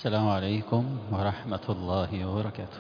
السلام عليكم ورحمة الله وبركاته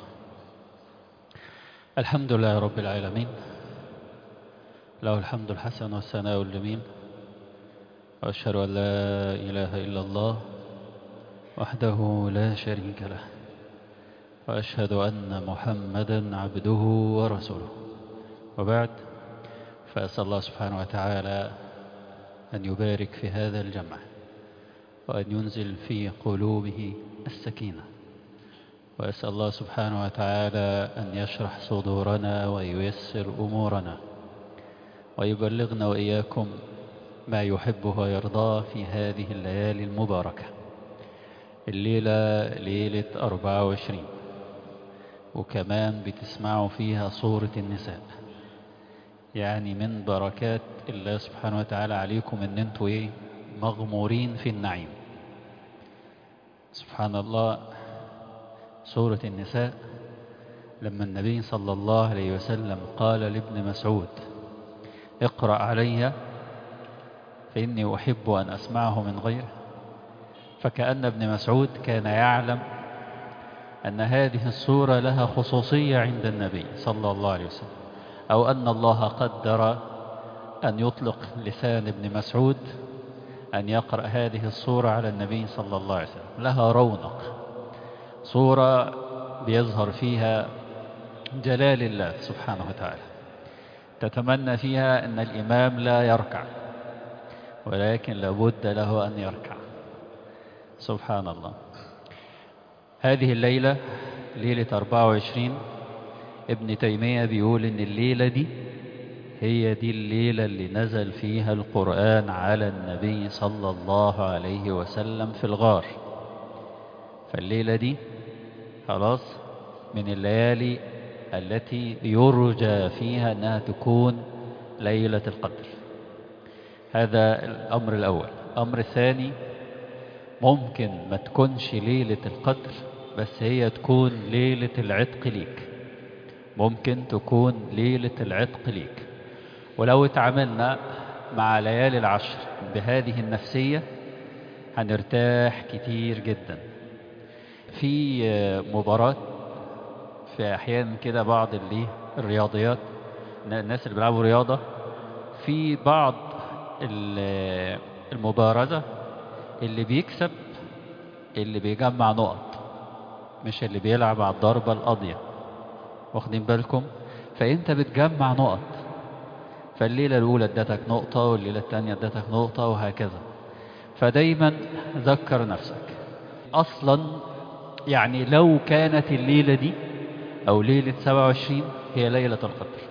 الحمد لله رب العالمين له الحمد الحسن والثناء الجميل وأشهد أن لا إله إلا الله وحده لا شريك له وأشهد أن محمدا عبده ورسوله وبعد فأسأل الله سبحانه وتعالى أن يبارك في هذا الجمع وأن ينزل في قلوبه السكينة وأسأل الله سبحانه وتعالى أن يشرح صدورنا وييسر أمورنا ويبلغنا وإياكم ما يحبه ويرضاه في هذه الليالي المباركة الليلة ليلة 24 وكمان بتسمعوا فيها صورة النساء يعني من بركات الله سبحانه وتعالى عليكم ان انتوا ايه مغمورين في النعيم سبحان الله سورة النساء لما النبي صلى الله عليه وسلم قال لابن مسعود اقرأ علي فإني أحب أن أسمعه من غيره فكأن ابن مسعود كان يعلم أن هذه السورة لها خصوصية عند النبي صلى الله عليه وسلم أو أن الله قدر أن يطلق لسان ابن مسعود أن يقرأ هذه الصورة على النبي صلى الله عليه وسلم لها رونق صورة بيظهر فيها جلال الله سبحانه وتعالى تتمنى فيها أن الإمام لا يركع ولكن لابد له أن يركع سبحان الله هذه الليلة ليلة 24 ابن تيمية بيقول إن الليلة دي هي دي الليلة اللي نزل فيها القرآن على النبي صلى الله عليه وسلم في الغار فالليلة دي خلاص من الليالي التي يرجى فيها أنها تكون ليلة القدر هذا الأمر الأول الأمر الثاني ممكن ما تكونش ليلة القدر بس هي تكون ليلة العتق ليك ممكن تكون ليلة العتق ليك ولو اتعاملنا مع ليالي العشر بهذه النفسية هنرتاح كتير جدا في مباراة في أحيان كده بعض اللي الرياضيات الناس اللي بيلعبوا رياضة في بعض المبارزة اللي بيكسب اللي بيجمع نقط مش اللي بيلعب على الضربة القاضية واخدين بالكم فانت بتجمع نقط فالليلة الأولى ادتك نقطة والليلة الثانية ادتك نقطة وهكذا فدايما ذكر نفسك أصلا يعني لو كانت الليلة دي أو ليلة 27 هي ليلة القدر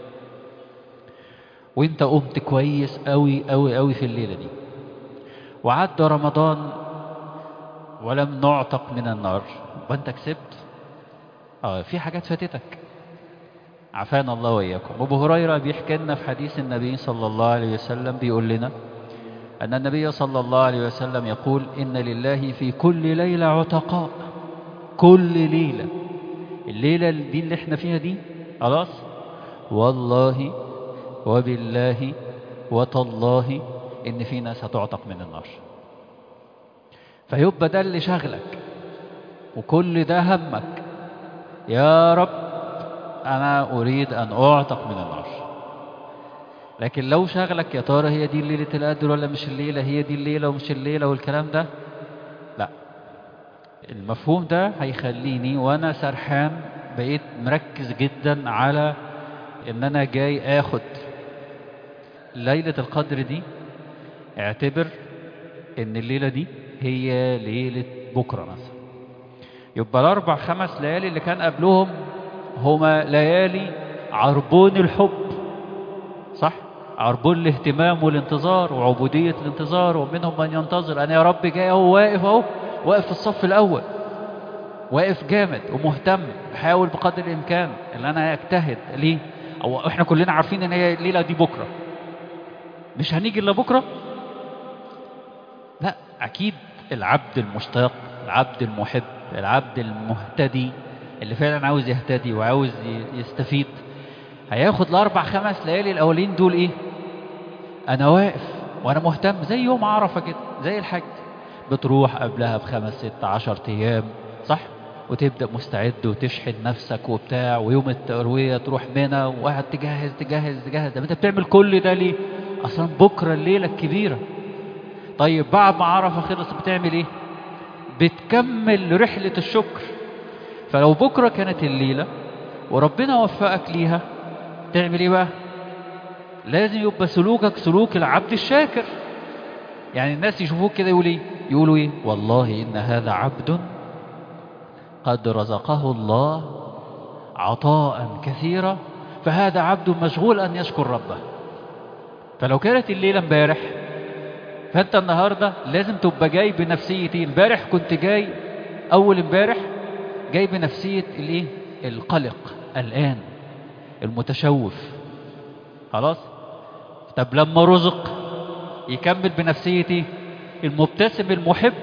وانت قمت كويس قوي قوي قوي في الليلة دي وعدى رمضان ولم نعتق من النار وانت كسبت اه في حاجات فاتتك عافانا الله وإياكم أبو هريرة بيحكي لنا في حديث النبي صلى الله عليه وسلم بيقول لنا أن النبي صلى الله عليه وسلم يقول إن لله في كل ليلة عتقاء كل ليلة الليلة دي اللي احنا فيها دي خلاص والله وبالله وتالله إن في ناس هتعتق من النار فيبقى ده اللي شغلك وكل ده همك يا رب أنا أريد أن أعتق من النار لكن لو شغلك يا ترى هي دي ليلة القدر ولا مش الليلة هي دي الليلة ومش الليلة والكلام ده لا المفهوم ده هيخليني وأنا سرحان بقيت مركز جدا على إن أنا جاي آخد ليلة القدر دي اعتبر إن الليلة دي هي ليلة بكرة مثلا يبقى الأربع خمس ليالي اللي كان قبلهم هما ليالي عربون الحب صح عربون الاهتمام والانتظار وعبودية الانتظار ومنهم من ينتظر أنا يا رب جاي أهو واقف أهو واقف في الصف الأول واقف جامد ومهتم بحاول بقدر الإمكان اللي أنا أجتهد ليه أو إحنا كلنا عارفين إن هي الليلة دي بكرة مش هنيجي إلا بكرة لا أكيد العبد المشتاق العبد المحب العبد المهتدي اللي فعلا عاوز يهتدي وعاوز يستفيد هياخد الاربع خمس ليالي الاولين دول ايه انا واقف وانا مهتم زي يوم عرفه كده زي الحج بتروح قبلها بخمس ست عشر أيام صح وتبدأ مستعد وتشحن نفسك وبتاع ويوم التروية تروح منى وقاعد تجهز تجهز تجهز طب انت بتعمل كل ده ليه اصلا بكرة الليلة الكبيرة طيب بعد ما عرفة خلص بتعمل ايه بتكمل رحلة الشكر فلو بكرة كانت الليلة وربنا وفقك ليها تعمل ايه بقى لازم يبقى سلوكك سلوك العبد الشاكر يعني الناس يشوفوك كده يقولوا ايه يقولوا ايه والله ان هذا عبد قد رزقه الله عطاء كثيرا فهذا عبد مشغول ان يشكر ربه فلو كانت الليله امبارح فانت النهارده لازم تبقى جاي بنفسيتين امبارح كنت جاي اول امبارح جاي بنفسيه الايه القلق الان المتشوف خلاص طب لما رزق يكمل بنفسيه ايه المبتسم المحب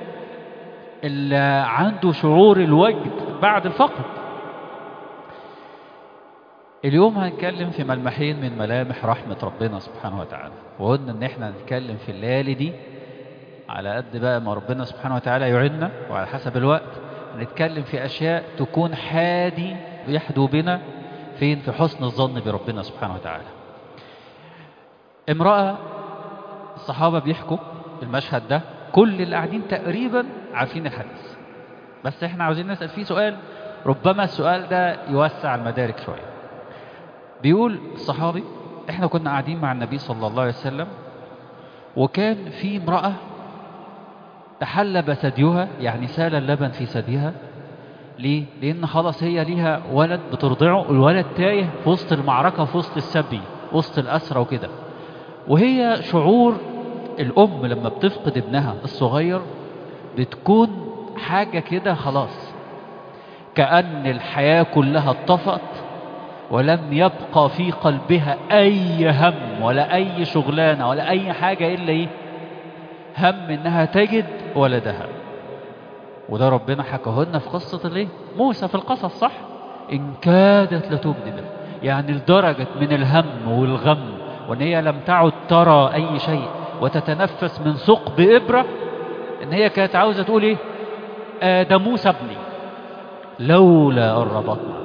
اللي عنده شعور الوجد بعد الفقد اليوم هنتكلم في ملمحين من ملامح رحمة ربنا سبحانه وتعالى وقلنا ان احنا هنتكلم في الليالي دي على قد بقى ما ربنا سبحانه وتعالى يعيننا وعلى حسب الوقت هنتكلم في اشياء تكون حادي يحدو بنا فين في حسن الظن بربنا سبحانه وتعالى امرأة الصحابة بيحكوا المشهد ده كل اللي قاعدين تقريبا عارفين الحديث بس احنا عاوزين نسأل فيه سؤال ربما السؤال ده يوسع المدارك شوية بيقول الصحابي احنا كنا قاعدين مع النبي صلى الله عليه وسلم وكان في امرأة تحلب ثديها يعني سال اللبن في ثديها ليه؟ لأن خلاص هي ليها ولد بترضعه الولد تايه في وسط المعركة في وسط السبي وسط الأسرة وكده وهي شعور الأم لما بتفقد ابنها الصغير بتكون حاجة كده خلاص كأن الحياة كلها اتطفأت ولم يبقى في قلبها أي هم ولا أي شغلانة ولا أي حاجة إلا إيه هم إنها تجد ولدها وده ربنا حكاه لنا في قصة الإيه موسى في القصص صح إن كادت لتبدي به يعني لدرجة من الهم والغم وإن هي لم تعد ترى أي شيء وتتنفس من ثقب إبرة إن هي كانت عاوزة تقول إيه آه ده موسى ابني لولا أن ربطنا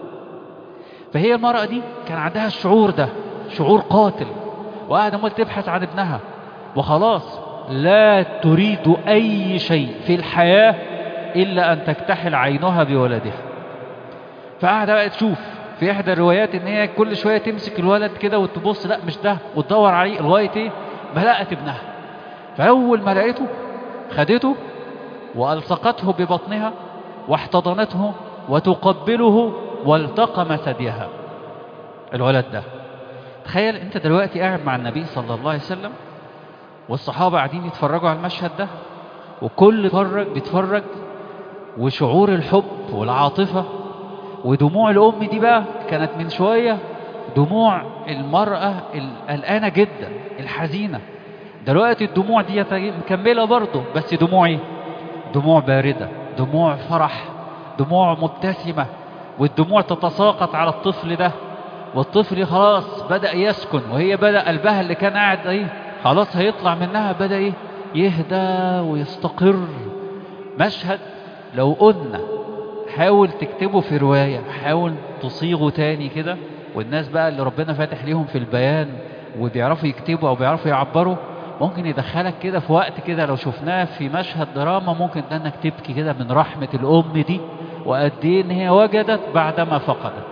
فهي المرأة دي كان عندها الشعور ده شعور قاتل وقاعدة عمال تبحث عن ابنها وخلاص لا تريد أي شيء في الحياة إلا أن تكتحل عينها بولدها فقاعدة بقى تشوف في إحدى الروايات إن هي كل شوية تمسك الولد كده وتبص لا مش ده وتدور عليه لغاية إيه ما لقت ابنها فأول ما لقيته خدته وألصقته ببطنها واحتضنته وتقبله والتقم ثديها الولد ده تخيل انت دلوقتي قاعد مع النبي صلى الله عليه وسلم والصحابة قاعدين يتفرجوا على المشهد ده وكل فرج بيتفرج وشعور الحب والعاطفة ودموع الأم دي بقى كانت من شوية دموع المرأة القلقانة جدا الحزينة دلوقتي الدموع دي مكملة برضه بس دموع ايه؟ دموع باردة دموع فرح دموع مبتسمة والدموع تتساقط على الطفل ده والطفل خلاص بدأ يسكن وهي بدأ قلبها اللي كان قاعد ايه خلاص هيطلع منها بدأ ايه يهدى ويستقر مشهد لو قلنا حاول تكتبه في رواية حاول تصيغه تاني كده والناس بقى اللي ربنا فاتح ليهم في البيان وبيعرفوا يكتبوا او بيعرفوا يعبروا ممكن يدخلك كده في وقت كده لو شفناه في مشهد دراما ممكن ده انك تبكي كده من رحمة الام دي وقد ايه ان هي وجدت بعدما فقدت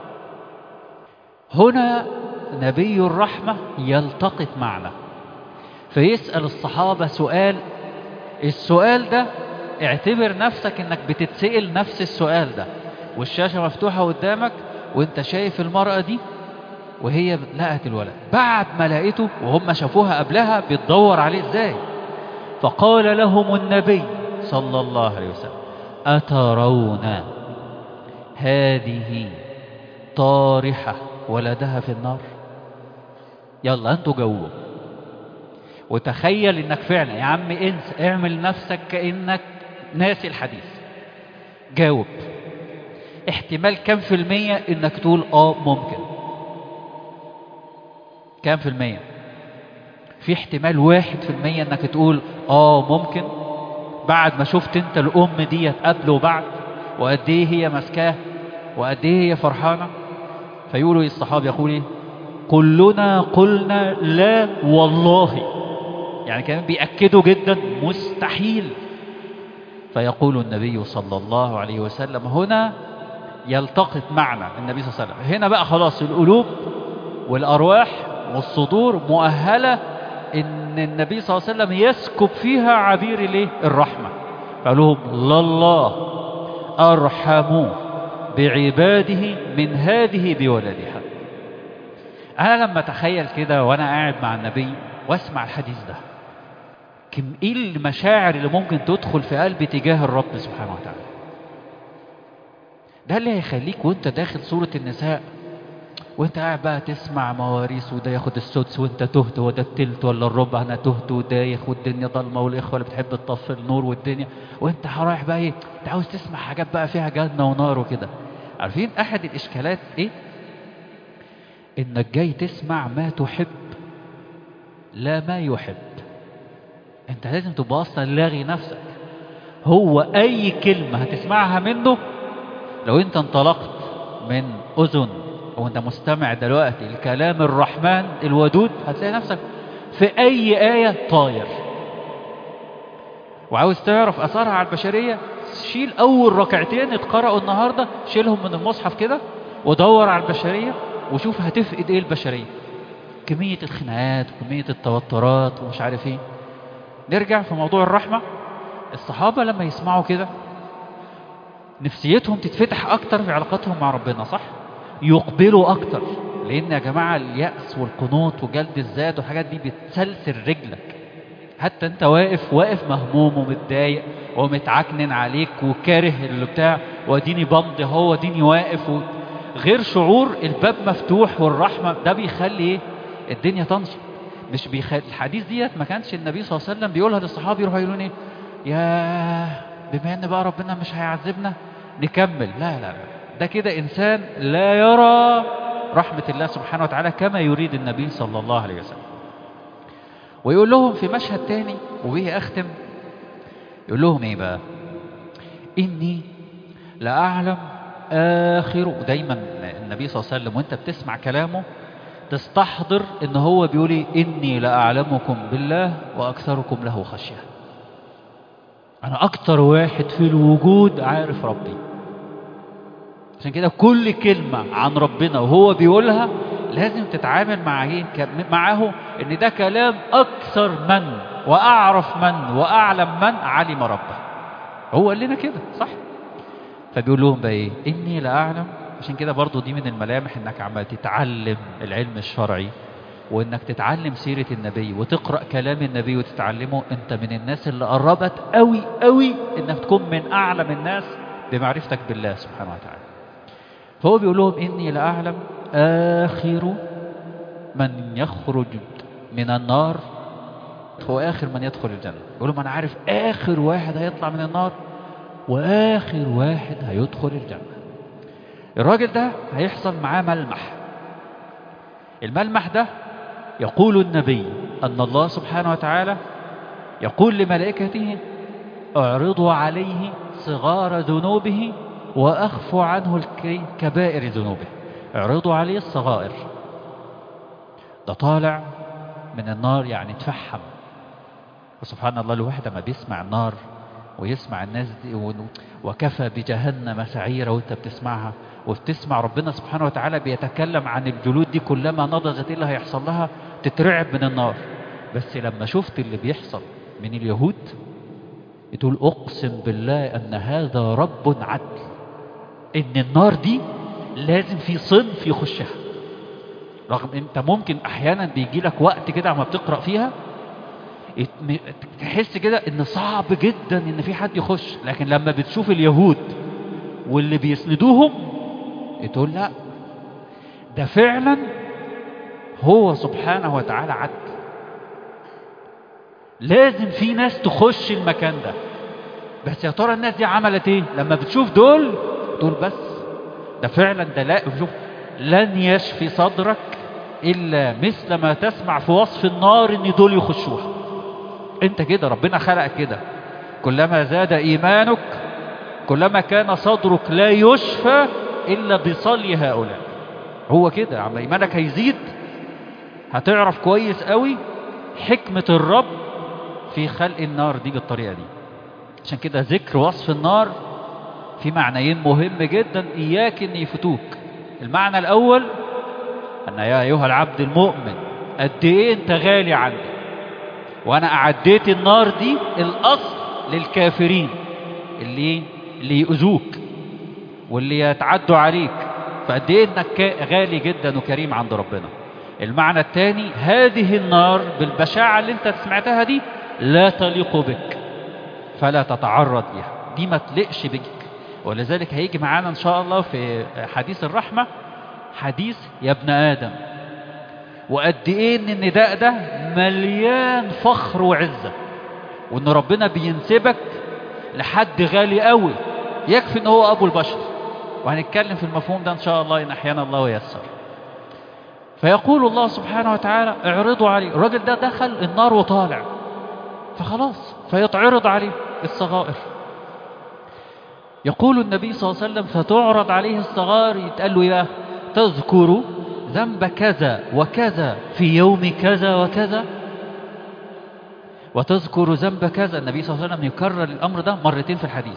هنا نبي الرحمة يلتقط معنا فيسأل الصحابة سؤال السؤال ده اعتبر نفسك انك بتتسأل نفس السؤال ده والشاشة مفتوحة قدامك وانت شايف المرأة دي وهي لقت الولد بعد ما لقيته وهم شافوها قبلها بتدور عليه ازاي فقال لهم النبي صلى الله عليه وسلم أترون هذه طارحة ولدها في النار يلا انتوا جاوبوا وتخيل انك فعلا يا عم انسى اعمل نفسك كأنك ناسي الحديث جاوب احتمال كم في المية انك تقول اه ممكن كم في المية في احتمال واحد في المية انك تقول اه ممكن بعد ما شفت انت الام ديت قبل وبعد وقد ايه هي ماسكاه وقد ايه هي فرحانه فيقولوا الصحابه يقول ايه كلنا قلنا لا والله يعني كمان بيأكدوا جدا مستحيل فيقول النبي صلى الله عليه وسلم هنا يلتقط معنا النبي صلى الله عليه وسلم هنا بقى خلاص القلوب والأرواح والصدور مؤهلة إن النبي صلى الله عليه وسلم يسكب فيها عبير الايه الرحمة قال لهم لله أرحم بعباده من هذه بولدها أنا لما أتخيل كده وأنا قاعد مع النبي وأسمع الحديث ده كم إيه المشاعر اللي ممكن تدخل في قلبي تجاه الرب سبحانه وتعالى ده اللي هيخليك وانت داخل سورة النساء وانت قاعد بقى تسمع مواريث وده ياخد السدس وانت تهت وده التلت ولا الربع انا تهت ودايخ والدنيا ضلمه والاخوه اللي بتحب تطفي النور والدنيا وانت رايح بقى ايه انت عاوز تسمع حاجات بقى فيها جنه ونار وكده عارفين احد الاشكالات ايه انك جاي تسمع ما تحب لا ما يحب انت لازم تبقى اصلا لاغي نفسك هو اي كلمه هتسمعها منه لو انت انطلقت من اذن وانت مستمع دلوقتي الكلام الرحمن الودود هتلاقي نفسك في اي آية طاير وعاوز تعرف اثرها على البشرية شيل اول ركعتين اتقرأوا النهاردة شيلهم من المصحف كده ودور على البشرية وشوف هتفقد ايه البشرية كمية الخناقات وكمية التوترات ومش عارف ايه نرجع في موضوع الرحمة الصحابة لما يسمعوا كده نفسيتهم تتفتح اكتر في علاقتهم مع ربنا صح يقبلوا اكتر لان يا جماعة اليأس والقنوط وجلد الذات والحاجات دي بتسلسل رجلك حتى انت واقف واقف مهموم ومتضايق ومتعكنن عليك وكاره اللي بتاع واديني بمضي هو اديني واقف و... غير شعور الباب مفتوح والرحمة ده بيخلي ايه الدنيا تنشط مش بيخلي الحديث ديت ما كانش النبي صلى الله عليه وسلم بيقولها للصحابة يروحوا يقولون ايه يا بما ان بقى ربنا مش هيعذبنا نكمل لا لا لا ده كده انسان لا يرى رحمة الله سبحانه وتعالى كما يريد النبي صلى الله عليه وسلم ويقول لهم في مشهد تاني وبه اختم يقول لهم ايه بقى اني لاعلم اخر دايما النبي صلى الله عليه وسلم وانت بتسمع كلامه تستحضر ان هو بيقول إيه؟ اني لاعلمكم بالله واكثركم له خشيه انا اكتر واحد في الوجود عارف ربي عشان كده كل كلمة عن ربنا وهو بيقولها لازم تتعامل مع ايه معاه ان ده كلام اكثر من واعرف من واعلم من علم ربه هو قال لنا كده صح فبيقول لهم بقى ايه اني لاعلم عشان كده برضو دي من الملامح انك عمال تتعلم العلم الشرعي وانك تتعلم سيرة النبي وتقرأ كلام النبي وتتعلمه انت من الناس اللي قربت قوي قوي انك تكون من اعلم الناس بمعرفتك بالله سبحانه وتعالى فهو بيقول لهم اني لاعلم اخر من يخرج من النار هو اخر من يدخل الجنة يقول لهم انا عارف اخر واحد هيطلع من النار واخر واحد هيدخل الجنة الراجل ده هيحصل معاه ملمح الملمح ده يقول النبي أن الله سبحانه وتعالى يقول لملائكته اعرضوا عليه صغار ذنوبه وأخفوا عنه كبائر ذنوبه اعرضوا عليه الصغائر ده طالع من النار يعني تفحم وسبحان الله الواحد لما بيسمع النار ويسمع الناس دي وكفى بجهنم سعيرة وانت بتسمعها وبتسمع ربنا سبحانه وتعالى بيتكلم عن الجلود دي كلما نضجت ايه اللي هيحصل لها تترعب من النار بس لما شفت اللي بيحصل من اليهود تقول اقسم بالله ان هذا رب عدل ان النار دي لازم في صنف يخشها رغم انت ممكن احيانا بيجي لك وقت كده عما بتقرا فيها تحس كده ان صعب جدا ان في حد يخش لكن لما بتشوف اليهود واللي بيسندوهم تقول لا ده فعلا هو سبحانه وتعالى عدل لازم في ناس تخش المكان ده بس يا ترى الناس دي عملت ايه لما بتشوف دول تقول بس ده فعلا ده لا شوف لن يشفي صدرك الا مثل ما تسمع في وصف النار ان دول يخشوها انت كده ربنا خلقك كده كلما زاد إيمانك كلما كان صدرك لا يشفى إلا بصلي هؤلاء هو كده عم إيمانك هيزيد هتعرف كويس قوي حكمة الرب في خلق النار دي بالطريقة دي عشان كده ذكر وصف النار في معنيين مهم جدا إياك أن يفتوك المعنى الأول أن يا أيها العبد المؤمن قد إيه أنت غالي عندي وأنا أعديت النار دي الأصل للكافرين اللي اللي يؤذوك واللي يتعدوا عليك فقد إيه أنك غالي جدا وكريم عند ربنا المعنى الثاني هذه النار بالبشاعة اللي أنت سمعتها دي لا تليق بك فلا تتعرض لها دي ما تلقش بك ولذلك هيجي معانا إن شاء الله في حديث الرحمة حديث يا ابن آدم وقد إيه إن النداء ده مليان فخر وعزة وإن ربنا بينسبك لحد غالي قوي يكفي إن هو أبو البشر وهنتكلم في المفهوم ده إن شاء الله إن أحيانا الله ييسر فيقول الله سبحانه وتعالى اعرضوا عليه الراجل ده دخل النار وطالع فخلاص فيتعرض عليه الصغائر يقول النبي صلى الله عليه وسلم فتعرض عليه الصغائر يتقال له ايه تذكر ذنب كذا وكذا في يوم كذا وكذا وتذكر ذنب كذا النبي صلى الله عليه وسلم يكرر الأمر ده مرتين في الحديث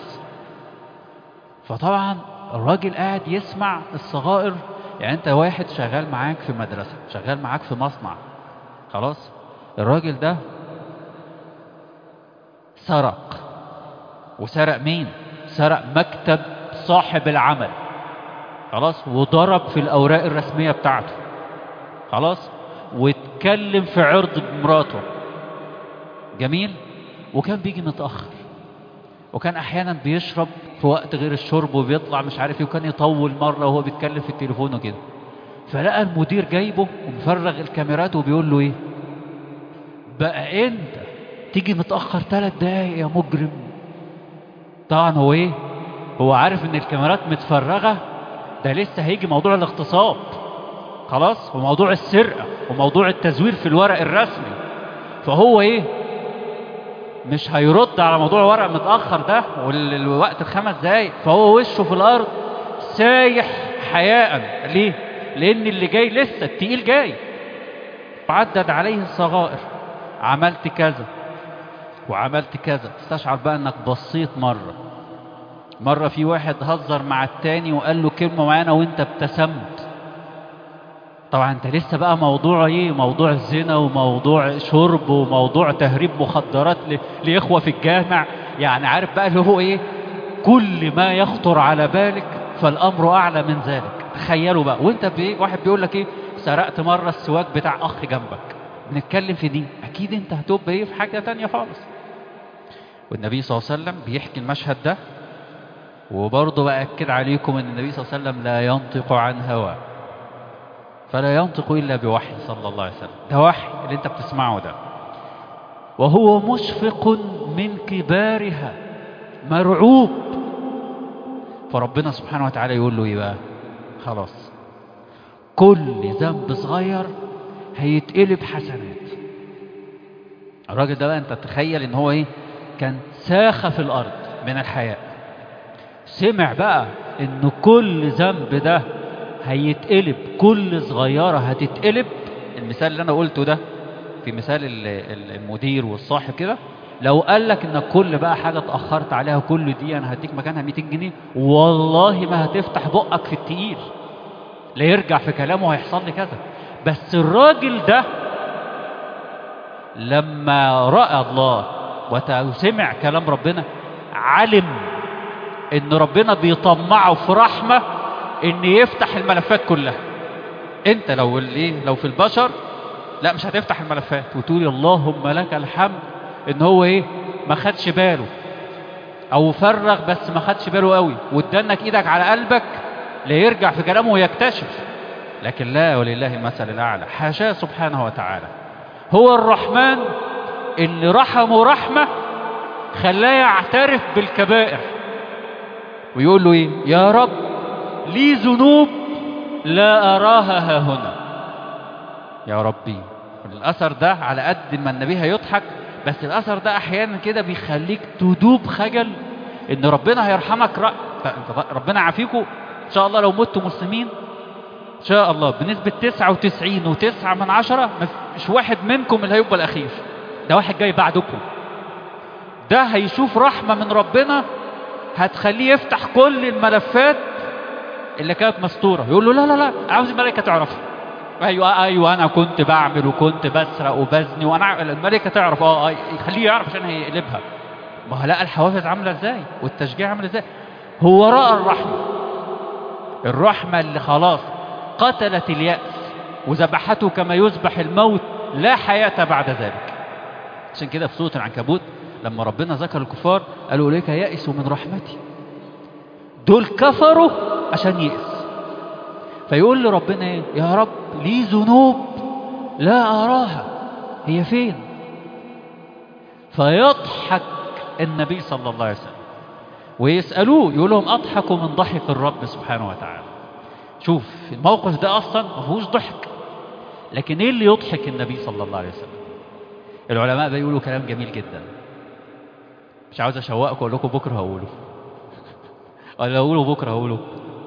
فطبعا الراجل قاعد يسمع الصغائر يعني انت واحد شغال معاك في مدرسة شغال معاك في مصنع خلاص الراجل ده سرق وسرق مين سرق مكتب صاحب العمل خلاص وضرب في الأوراق الرسمية بتاعته خلاص واتكلم في عرض مراته جميل وكان بيجي متأخر وكان أحيانا بيشرب في وقت غير الشرب وبيطلع مش عارف ايه وكان يطول مرة وهو بيتكلم في التليفون وكده فلقى المدير جايبه ومفرغ الكاميرات وبيقول له ايه بقى انت تيجي متأخر ثلاث دقايق يا مجرم طبعا هو ايه هو عارف ان الكاميرات متفرغة ده لسه هيجي موضوع الاغتصاب خلاص وموضوع السرقة وموضوع التزوير في الورق الرسمي فهو ايه مش هيرد على موضوع ورق متأخر ده والوقت الخمس دقايق فهو وشه في الأرض سايح حياء ليه؟ لأن اللي جاي لسه التقيل جاي عدد عليه الصغائر عملت كذا وعملت كذا استشعر بقى انك بصيت مرة مرة في واحد هزر مع التاني وقال له كلمة معينة وانت ابتسمت طبعا انت لسه بقى موضوع ايه موضوع الزنا وموضوع شرب وموضوع تهريب مخدرات ل... لاخوه في الجامع يعني عارف بقى اللي هو ايه كل ما يخطر على بالك فالامر اعلى من ذلك تخيلوا بقى وانت بي... واحد بيقول لك ايه سرقت مره السواك بتاع اخ جنبك بنتكلم في دي اكيد انت هتبقى ايه في حاجه تانية خالص والنبي صلى الله عليه وسلم بيحكي المشهد ده وبرضه بأكد عليكم ان النبي صلى الله عليه وسلم لا ينطق عن هواه فلا ينطق إلا بوحي صلى الله عليه وسلم ده وحي اللي انت بتسمعه ده وهو مشفق من كبارها مرعوب فربنا سبحانه وتعالى يقول له ايه بقى خلاص كل ذنب صغير هيتقلب حسنات الراجل ده بقى انت تخيل ان هو ايه كان ساخة في الارض من الحياء سمع بقى ان كل ذنب ده هيتقلب كل صغيرة هتتقلب المثال اللي أنا قلته ده في مثال المدير والصاحب كده لو قال لك إن كل بقى حاجة اتأخرت عليها كل دي أنا هديك مكانها 200 جنيه والله ما هتفتح بقك في التقيل لا يرجع في كلامه هيحصل لي كذا بس الراجل ده لما رأى الله وسمع كلام ربنا علم ان ربنا بيطمعه في رحمه ان يفتح الملفات كلها انت لو ايه لو في البشر لا مش هتفتح الملفات وتقول اللهم لك الحمد ان هو ايه ما خدش باله او فرغ بس ما خدش باله قوي وادانك ايدك على قلبك ليرجع في كلامه ويكتشف لكن لا ولله المثل الاعلى حاشاه سبحانه وتعالى هو الرحمن اللي رحمه رحمه خلاه يعترف بالكبائر ويقول له ايه يا رب لي ذنوب لا أراها ها هنا يا ربي الأثر ده على قد ما النبي هيضحك بس الاثر ده احيانا كده بيخليك تدوب خجل ان ربنا هيرحمك ر... ربنا يعافيكم ان شاء الله لو متوا مسلمين ان شاء الله بنسبة 99 وتسعة من عشرة مش واحد منكم اللي هيبقى الاخير ده واحد جاي بعدكم ده هيشوف رحمة من ربنا هتخليه يفتح كل الملفات اللي كانت مستورة يقول له لا لا لا عاوز الملائكة تعرفها ايوه ايوه انا كنت بعمل وكنت بسرق وبزني وانا الملائكة تعرف اه يخليه يعرف عشان هيقلبها ما هو لقى الحوافز عاملة ازاي والتشجيع عامل ازاي هو رأى الرحمة الرحمة اللي خلاص قتلت اليأس وذبحته كما يذبح الموت لا حياة بعد ذلك عشان كده في سورة العنكبوت لما ربنا ذكر الكفار قالوا إليك يئسوا من رحمتي دول كفروا عشان يئس فيقول لربنا ايه يا رب لي ذنوب لا أراها هي فين فيضحك النبي صلى الله عليه وسلم ويسألوه يقول لهم أضحكوا من ضحك الرب سبحانه وتعالى شوف الموقف ده أصلا ما فيهوش ضحك لكن إيه اللي يضحك النبي صلى الله عليه وسلم العلماء بيقولوا كلام جميل جدا مش عاوز أشوقكم أقول لكم بكرة هقوله ولا أقوله بكرة هقوله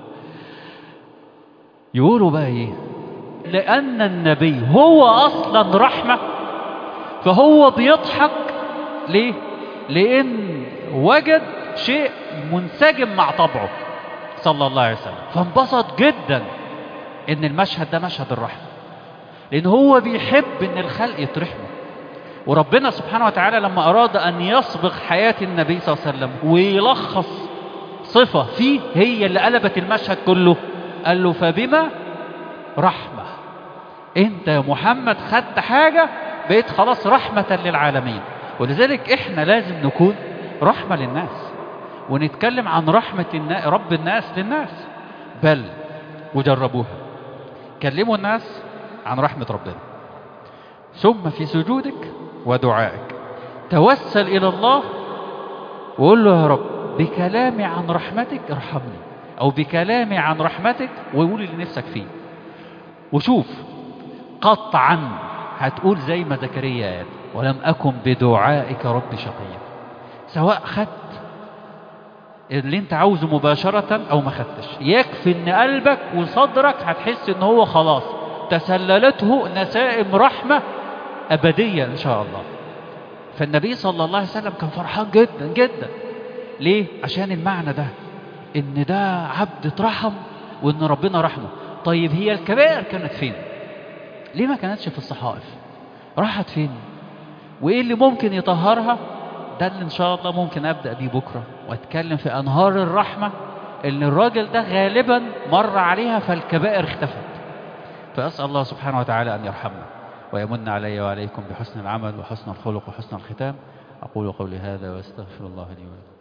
يقولوا بقى إيه لأن النبي هو أصلا رحمة فهو بيضحك ليه لأن وجد شيء منسجم مع طبعه صلى الله عليه وسلم فانبسط جدا ان المشهد ده مشهد الرحمة لان هو بيحب ان الخلق يترحمه وربنا سبحانه وتعالى لما اراد ان يصبغ حياة النبي صلى الله عليه وسلم ويلخص صفة فيه هي اللي قلبت المشهد كله قال له فبما رحمة انت يا محمد خدت حاجة بقيت خلاص رحمة للعالمين ولذلك احنا لازم نكون رحمة للناس ونتكلم عن رحمة النا... رب الناس للناس بل وجربوها كلموا الناس عن رحمة ربنا ثم في سجودك ودعائك توسل إلى الله وقول له يا رب بكلامي عن رحمتك ارحمني أو بكلامي عن رحمتك وقول اللي نفسك فيه وشوف قطعا هتقول زي ما زكريا قال ولم أكن بدعائك رب شقيا سواء خدت اللي انت عاوزه مباشرة او ما خدتش يكفي ان قلبك وصدرك هتحس ان هو خلاص تسللته نسائم رحمة ابدية ان شاء الله فالنبي صلى الله عليه وسلم كان فرحان جدا جدا ليه عشان المعنى ده ان ده عبد اترحم وان ربنا رحمه طيب هي الكبائر كانت فين ليه ما كانتش في الصحائف راحت فين وايه اللي ممكن يطهرها ده اللي ان شاء الله ممكن ابدا بيه بكره واتكلم في انهار الرحمه ان الراجل ده غالبا مر عليها فالكبائر اختفت فاسال الله سبحانه وتعالى ان يرحمنا ويمن علي وعليكم بحسن العمل وحسن الخلق وحسن الختام اقول قولي هذا واستغفر الله لي ولكم